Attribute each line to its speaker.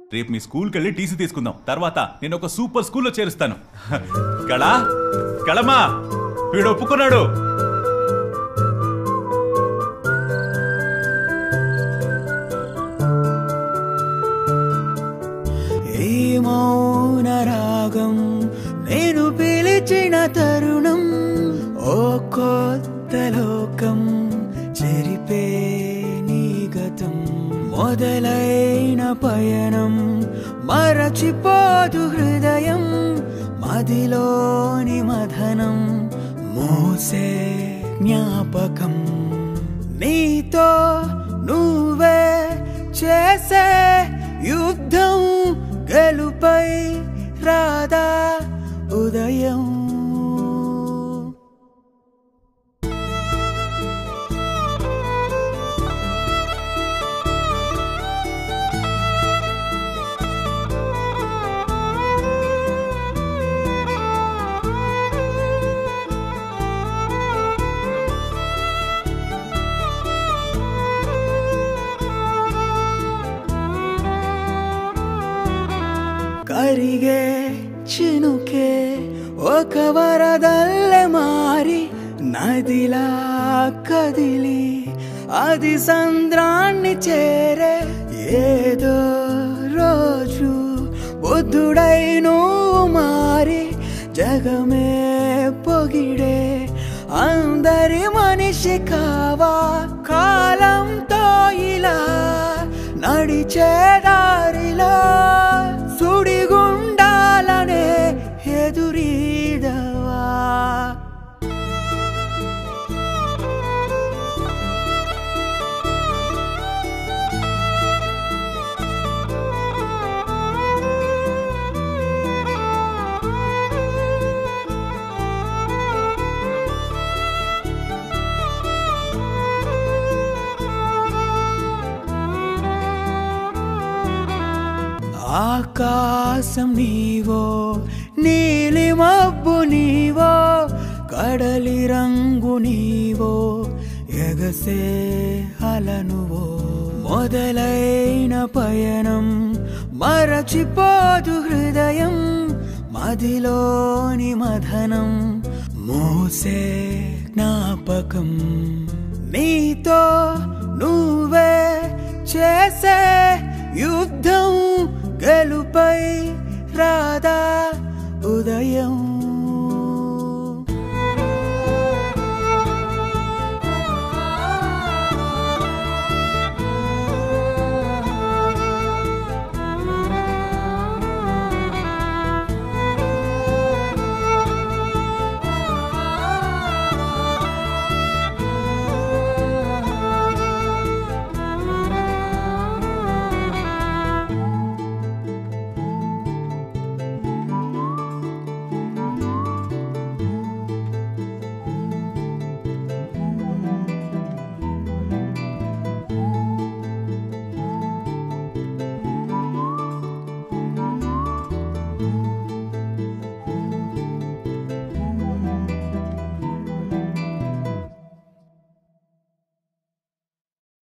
Speaker 1: రేపు మీ స్కూల్కి వెళ్ళి టీసీ తీసుకుందాం తర్వాత నేను ఒక సూపర్ స్కూల్లో చేరుస్తాను కళ కళమా వీడు ఒప్పుకున్నాడు
Speaker 2: ఈ మౌన రాగం నేను పిలిచిన తరుణం ఓ కొత్త లోకం చెరిపే నీ గతం మొదలైన పయనం మరచిపోదు హృదయం మదిలోని మధనం మోసే జ్ఞాపకం నీతో నువ్వే చేసే యుద్ధం గెలుపై రాదా ఉదయం కరిగే చినుకే ఒక వరదల్లె మారి నదిలా కదిలి అది సంద్రాన్ని చేరే ఏదో రోజు బుద్ధుడై నువ్వు మారి జగమే పొగిడే అందరి మనిషి కావా కాలంతో ఇలా నడిచే దారిలో సుడిగుండాలనే ఎదురీదవా ఆకాశం నీవో నీలి మబ్బు నీవో కడలి రంగు నీవో ఎగసే అలనువో మొదలైన పయనం మరచిపోదు హృదయం మదిలోని మధనం మోసే జ్ఞాపకం నీతో నువ్వే చేసే యుద్ధం గెలుపై రాదా ఉదయం